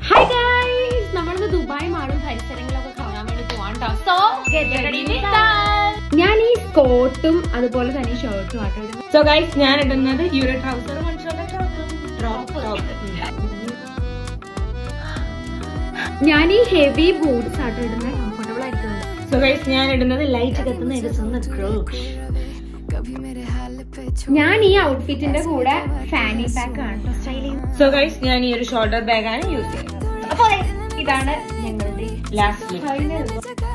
hi guys നമ്മളിന്ന് Dubai മാളും പരിസരങ്ങളൊക്കെ കാണാൻ വേണ്ടി പോവാണ്ടോ സോ ഞാൻ ഈ കോട്ടും അതുപോലെ തന്നെ ഈ ഷർട്ടും ആട്ടോ ഇടുന്നത് സോ ഗൈസ് ഞാൻ ഇടുന്നത് ഈ ഒരു ട്രൗസർ ഞാൻ ഈ ഹെവി ബൂട്ട്സ് ആട്ടോ ഇടുന്നത് കംഫർട്ടബിൾ ആയിരിക്കുന്നത് സോ ഗൈസ് ഞാൻ ഇടുന്നത് ലൈറ്റ് കത്തുന്ന എന്റെ സ്വന്തം ക്രോക്സ് ഞാൻ ഈ ഔട്ട്ഫിറ്റിന്റെ കൂടെ ഫാനി പാക്ക് ആണ് സ്റ്റൈൽ ചെയ്യുന്നത് സോ ഗൈസ് ഞാൻ ഈ ഒരു ഷോൾഡർ ബാഗ് ആണ് യൂസ് ചെയ്യുന്നത് അപ്പൊ ഇതാണ് ഞങ്ങളുടെ ലാസ്റ്റ് ഫൈനൽ